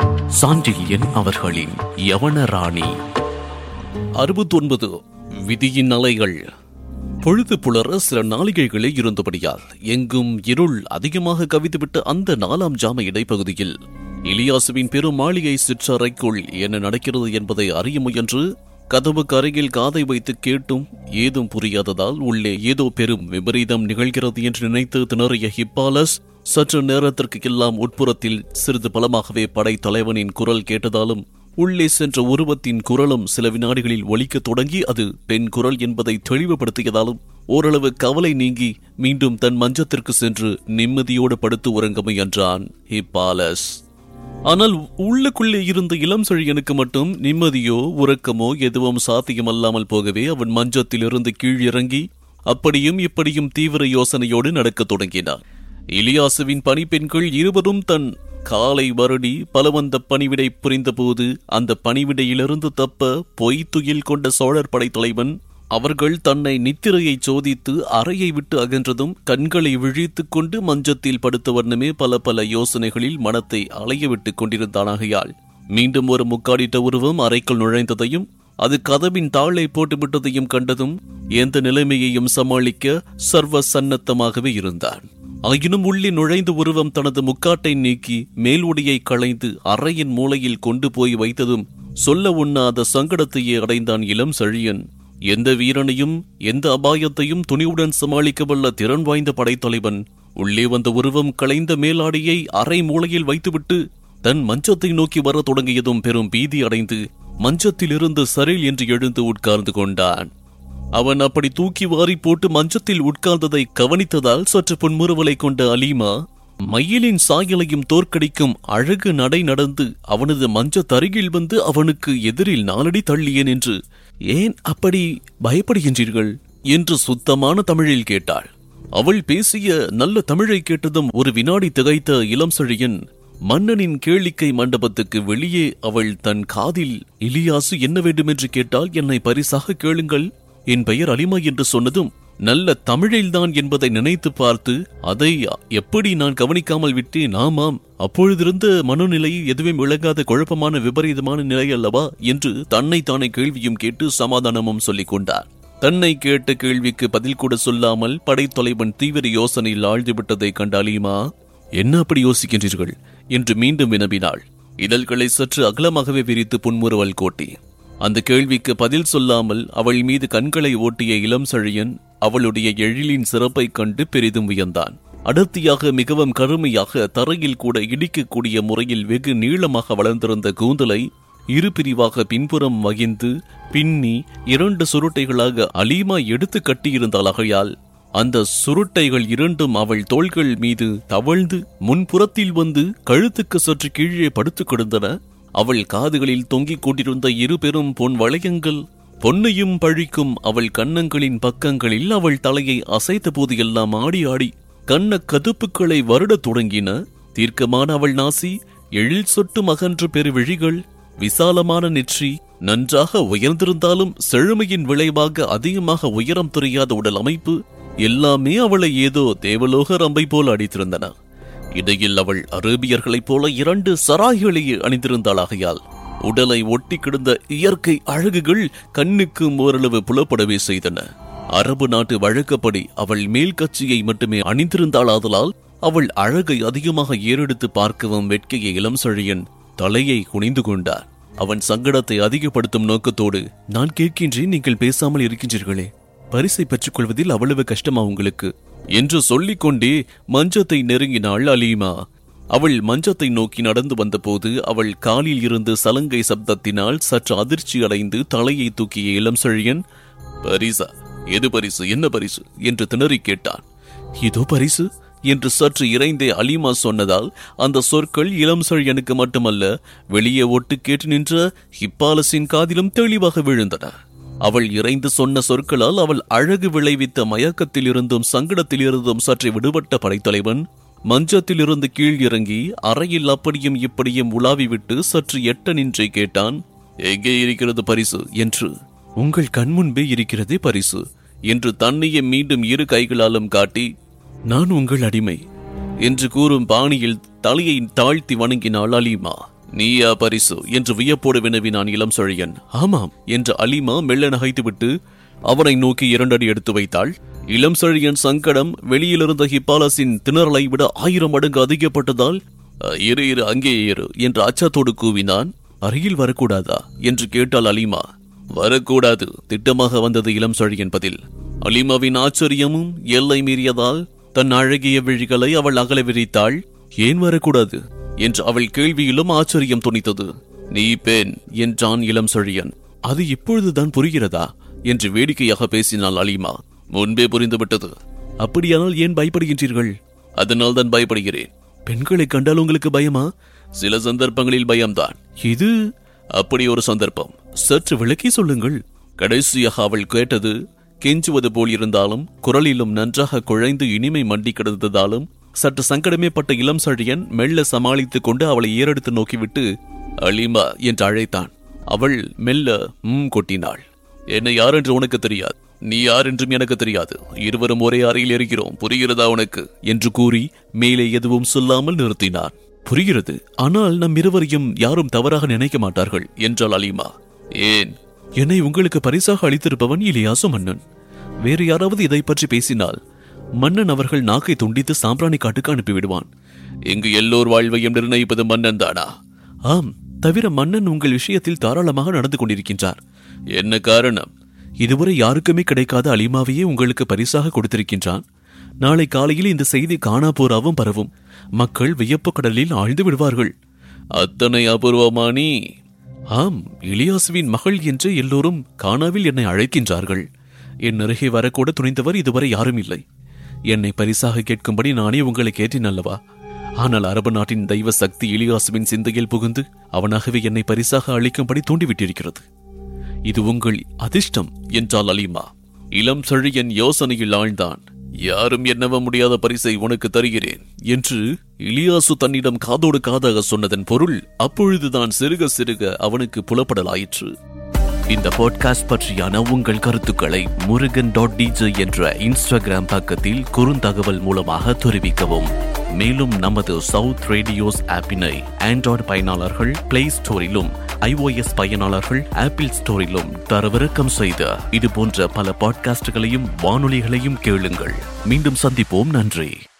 சாண்டில்யன் அவர்களின் யவனராணி அறுபத்தொன்பது விதியின் அலைகள் பொழுது புலர சில நாளிகைகளே இருந்தபடியால் எங்கும் இருள் அதிகமாக கவித்துவிட்ட அந்த நாலாம் ஜாம இடைப்பகுதியில் இலியாசுவின் பெரும் மாளிகை சிற்றறைக்குள் என்ன நடக்கிறது என்பதை அறிய முயன்று கதவுக்கு அருகில் காதை வைத்து கேட்டும் ஏதும் புரியாததால் உள்ளே ஏதோ பெரும் விபரீதம் நிகழ்கிறது என்று நினைத்து திணறிய ஹிப்பாலஸ் சற்று நேரத்திற்கு எல்லாம் உட்புறத்தில் சிறிது பலமாகவே படை தலைவனின் குரல் கேட்டதாலும் உள்ளே சென்ற உருவத்தின் குரலும் சில வினாடிகளில் ஒலிக்கத் தொடங்கி அது பெண் குரல் என்பதை தெளிவுபடுத்தியதாலும் ஓரளவு கவலை நீங்கி மீண்டும் தன் மஞ்சத்திற்கு சென்று நிம்மதியோடு படுத்து உறங்க முயன்றான் ஹிப்பாலஸ் ஆனால் உள்ளுக்குள்ளே இருந்த இளம் செழியனுக்கு மட்டும் நிம்மதியோ உறக்கமோ எதுவும் சாத்தியமல்லாமல் போகவே அவன் மஞ்சத்திலிருந்து கீழிறங்கி அப்படியும் இப்படியும் தீவிர யோசனையோடு நடக்கத் தொடங்கினான் இலியாசுவின் பணிப்பெண்கள் இருவரும் தன் காலை வருடி பலவந்த பணிவிடை புரிந்தபோது அந்த பணிவிடையிலிருந்து தப்ப பொய் துயில் கொண்ட சோழர் படை தலைவன் அவர்கள் தன்னை நித்திரையை சோதித்து அறையை விட்டு அகன்றதும் கண்களை விழித்துக் கொண்டு மஞ்சத்தில் படுத்த வண்ணமே பல பல யோசனைகளில் மனத்தை அலைய விட்டுக் கொண்டிருந்தானாகையால் மீண்டும் ஒரு முக்காடிட்ட உருவம் அறைக்குள் நுழைந்ததையும் அது கதவின் தாளை போட்டுவிட்டதையும் கண்டதும் எந்த நிலைமையையும் சமாளிக்க சர்வ சன்னத்தமாகவே இருந்தான் ஆயினும் உள்ளே நுழைந்த உருவம் தனது முக்காட்டை நீக்கி மேல் உடையை களைந்து அறையின் மூலையில் கொண்டு போய் வைத்ததும் சொல்ல உண்ணாத சங்கடத்தையே அடைந்தான் இளம் செழியன் எந்த வீரனையும் எந்த அபாயத்தையும் துணிவுடன் சமாளிக்க வல்ல திறன் வாய்ந்த படைத்தலைவன் உள்ளே வந்த உருவம் களைந்த மேலாடையை அறை மூலையில் வைத்துவிட்டு தன் மஞ்சத்தை நோக்கி வரத் தொடங்கியதும் பெரும் பீதி அடைந்து மஞ்சத்திலிருந்து சரில் என்று எழுந்து உட்கார்ந்து கொண்டான் அவன் அப்படி தூக்கி வாரி போட்டு மஞ்சத்தில் உட்கார்ந்ததை கவனித்ததால் சற்று புன்முறுவலை கொண்ட அலீமா மயிலின் சாயலையும் தோற்கடிக்கும் அழகு நடை நடந்து அவனது மஞ்ச தருகில் வந்து அவனுக்கு எதிரில் நாலடி தள்ளியேன் என்று ஏன் அப்படி பயப்படுகின்றீர்கள் என்று சுத்தமான தமிழில் கேட்டாள் அவள் பேசிய நல்ல தமிழை கேட்டதும் ஒரு வினாடி திகைத்த இளம் செழியன் மன்னனின் கேளிக்கை மண்டபத்துக்கு வெளியே அவள் தன் காதில் இலியாசு என்ன வேண்டுமென்று கேட்டால் என்னை பரிசாக கேளுங்கள் என் பெயர் அலிமா என்று சொன்னதும் நல்ல தமிழில்தான் என்பதை நினைத்து பார்த்து அதை எப்படி நான் கவனிக்காமல் விட்டேன் ஆமாம் அப்பொழுதிருந்த மனோநிலையில் எதுவும் விளங்காத குழப்பமான விபரீதமான நிலை அல்லவா என்று தன்னை தானே கேள்வியும் கேட்டு சமாதானமும் சொல்லிக் கொண்டார் தன்னை கேட்ட கேள்விக்கு பதில் கூட சொல்லாமல் படைத்தலைவன் தீவிர யோசனையில் ஆழ்ந்து விட்டதை கண்ட அலிமா என்ன அப்படி யோசிக்கின்றீர்கள் என்று மீண்டும் வினவினாள் இதழ்களை சற்று அகலமாகவே விரித்து புன்முறுவல் கோட்டி அந்த கேள்விக்கு பதில் சொல்லாமல் அவள் மீது கண்களை ஓட்டிய இளம் செழியன் அவளுடைய எழிலின் சிறப்பைக் கண்டு பெரிதும் வியந்தான் அடர்த்தியாக மிகவும் கருமையாக தரையில் கூட இடிக்கக்கூடிய முறையில் வெகு நீளமாக வளர்ந்திருந்த கூந்தலை இரு பிரிவாக பின்புறம் வகிந்து பின்னி இரண்டு சுருட்டைகளாக அலீமா எடுத்து கட்டியிருந்தாளாகையால் அந்த சுருட்டைகள் இரண்டும் அவள் தோள்கள் மீது தவழ்ந்து முன்புறத்தில் வந்து கழுத்துக்கு சற்று கீழே படுத்துக் கிடந்தன அவள் காதுகளில் தொங்கிக் கொண்டிருந்த இரு பெரும் பொன் வளையங்கள் பொன்னையும் பழிக்கும் அவள் கன்னங்களின் பக்கங்களில் அவள் தலையை அசைத்த போது எல்லாம் ஆடி ஆடி கண்ண கதுப்புக்களை வருடத் தொடங்கின தீர்க்கமான அவள் நாசி எழில் சொட்டு மகன்று பெருவிழிகள் விசாலமான நெற்றி நன்றாக உயர்ந்திருந்தாலும் செழுமையின் விளைவாக அதிகமாக உயரம் தெரியாத உடல் அமைப்பு எல்லாமே அவளை ஏதோ தேவலோக ரம்பை போல அடித்திருந்தன இடையில் அவள் அரேபியர்களைப் போல இரண்டு சராய்களையே அணிந்திருந்தாளாகையால் உடலை ஒட்டி கிடந்த இயற்கை அழகுகள் கண்ணுக்கு ஓரளவு புலப்படவே செய்தன அரபு நாட்டு வழக்கப்படி அவள் மேல் கட்சியை மட்டுமே அணிந்திருந்தாளாதலால் அவள் அழகை அதிகமாக ஏறெடுத்து பார்க்கவும் வெட்கைய இளம் செழியன் தலையை குனிந்து கொண்டார் அவன் சங்கடத்தை அதிகப்படுத்தும் நோக்கத்தோடு நான் கேட்கின்றேன் நீங்கள் பேசாமல் இருக்கின்றீர்களே பரிசை பெற்றுக் கொள்வதில் அவ்வளவு கஷ்டமா உங்களுக்கு என்று சொல்லிக் கொண்டே மஞ்சத்தை நெருங்கினாள் அலீமா அவள் மஞ்சத்தை நோக்கி நடந்து வந்தபோது அவள் காலில் இருந்து சலங்கை சப்தத்தினால் சற்று அதிர்ச்சி அடைந்து தலையை தூக்கிய இளம் செழியன் பரிசா எது பரிசு என்ன பரிசு என்று திணறி கேட்டான் இதோ பரிசு என்று சற்று இறைந்தே அலிமா சொன்னதால் அந்த சொற்கள் இளம் செழியனுக்கு மட்டுமல்ல வெளியே ஒட்டு கேட்டு நின்ற ஹிப்பாலஸின் காதிலும் தெளிவாக விழுந்தன அவள் இறைந்து சொன்ன சொற்களால் அவள் அழகு விளைவித்த மயக்கத்தில் இருந்தும் சங்கடத்தில் இருந்தும் சற்று விடுபட்ட படைத்தலைவன் மஞ்சத்திலிருந்து கீழ் இறங்கி அறையில் அப்படியும் இப்படியும் உலாவி விட்டு சற்று எட்ட நின்றே கேட்டான் எங்கே இருக்கிறது பரிசு என்று உங்கள் கண்முன்பே இருக்கிறதே பரிசு என்று தன்னையே மீண்டும் இரு கைகளாலும் காட்டி நான் உங்கள் அடிமை என்று கூறும் பாணியில் தலையை தாழ்த்தி வணங்கினாள் அலீமா நீயா பரிசு என்று வியப்போடு வினவினான் இளம் சொழியன் ஆமாம் என்று அலிமா மெல்ல நகைத்துவிட்டு அவனை நோக்கி இரண்டடி எடுத்து வைத்தாள் இளம் செழியன் சங்கடம் வெளியிலிருந்த ஹிப்பாலஸின் திணறலை விட ஆயிரம் மடங்கு அதிகப்பட்டதால் "அ, இரு இரு அங்கே இரு என்று அச்சத்தோடு கூவினான் அருகில் வரக்கூடாதா என்று கேட்டாள் அலிமா வரக்கூடாது திட்டமாக வந்தது இளம் சொழியன் பதில் அலிமாவின் ஆச்சரியமும் எல்லை மீறியதால் தன் அழகிய விழிகளை அவள் அகல விரித்தாள் ஏன் வரக்கூடாது என்று அவள் கேள்வியிலும் ஆச்சரியம் துணித்தது நீ பெண் என்றான் இளம் சொழியன் அது இப்பொழுதுதான் புரிகிறதா என்று வேடிக்கையாக பேசினாள் அலிமா முன்பே புரிந்துவிட்டது அப்படியானால் ஏன் பயப்படுகின்றீர்கள் அதனால் தான் பயப்படுகிறேன் பெண்களை கண்டால் உங்களுக்கு பயமா சில சந்தர்ப்பங்களில் பயம்தான் இது அப்படி ஒரு சந்தர்ப்பம் சற்று விளக்கி சொல்லுங்கள் கடைசியாக அவள் கேட்டது கெஞ்சுவது போல் இருந்தாலும் குரலிலும் நன்றாக குழைந்து இனிமை மண்டி கிடந்ததாலும் சற்று சங்கடமே பட்ட இளம் சழியன் மெல்ல சமாளித்துக் கொண்டு அவளை ஏறெடுத்து நோக்கிவிட்டு அலிமா என்று அழைத்தான் அவள் மெல்ல ம் கொட்டினாள் என்னை யார் என்று உனக்கு தெரியாது நீ யார் என்றும் எனக்கு தெரியாது இருவரும் ஒரே அறையில் இருக்கிறோம் புரிகிறதா உனக்கு என்று கூறி மேலே எதுவும் சொல்லாமல் நிறுத்தினார் புரிகிறது ஆனால் நம் இருவரையும் யாரும் தவறாக நினைக்க மாட்டார்கள் என்றாள் அலிமா ஏன் என்னை உங்களுக்கு பரிசாக அளித்திருப்பவன் இலியாசு மன்னன் வேறு யாராவது இதை பற்றி பேசினால் மன்னன் அவர்கள் நாக்கை துண்டித்து சாம்பிராணி காட்டுக்கு அனுப்பிவிடுவான் இங்கு எல்லோர் வாழ்வையும் நிர்ணயிப்பது மன்னன் தானா ஆம் தவிர மன்னன் உங்கள் விஷயத்தில் தாராளமாக நடந்து கொண்டிருக்கின்றார் என்ன காரணம் இதுவரை யாருக்குமே கிடைக்காத அலிமாவையே உங்களுக்கு பரிசாக கொடுத்திருக்கின்றான் நாளை காலையில் இந்த செய்தி காணாபோராவும் பரவும் மக்கள் வியப்பு கடலில் ஆழ்ந்து விடுவார்கள் அத்தனை அபூர்வமானி ஆம் இலியாசுவின் மகள் என்று எல்லோரும் கானாவில் என்னை அழைக்கின்றார்கள் என் அருகே வரக்கூட துணிந்தவர் இதுவரை யாரும் இல்லை என்னை பரிசாக கேட்கும்படி நானே உங்களை கேட்டேன் அல்லவா ஆனால் அரபு நாட்டின் தெய்வ சக்தி இலியாசுவின் சிந்தையில் புகுந்து அவனாகவே என்னை பரிசாக அளிக்கும்படி தூண்டிவிட்டிருக்கிறது இது உங்கள் அதிர்ஷ்டம் என்றாள் அலிமா இளம் செழியன் யோசனையில் ஆழ்ந்தான் யாரும் எண்ணவ முடியாத பரிசை உனக்கு தருகிறேன் என்று இலியாசு தன்னிடம் காதோடு காதாக சொன்னதன் பொருள் அப்பொழுதுதான் சிறுக சிறுக அவனுக்கு புலப்படலாயிற்று இந்த பாட்காஸ்ட் பற்றியான உங்கள் கருத்துக்களை முருகன் டாட் டிஜே என்ற இன்ஸ்டாகிராம் பக்கத்தில் குறுந்தகவல் மூலமாக தெரிவிக்கவும் மேலும் நமது சவுத் ரேடியோஸ் ஆப்பினை ஆண்ட்ராய்டு பயனாளர்கள் பிளே ஸ்டோரிலும் ஐஓஎஸ் பயனாளர்கள் ஆப்பிள் ஸ்டோரிலும் தரவிறக்கம் செய்த இது போன்ற பல பாட்காஸ்டுகளையும் வானொலிகளையும் கேளுங்கள் மீண்டும் சந்திப்போம் நன்றி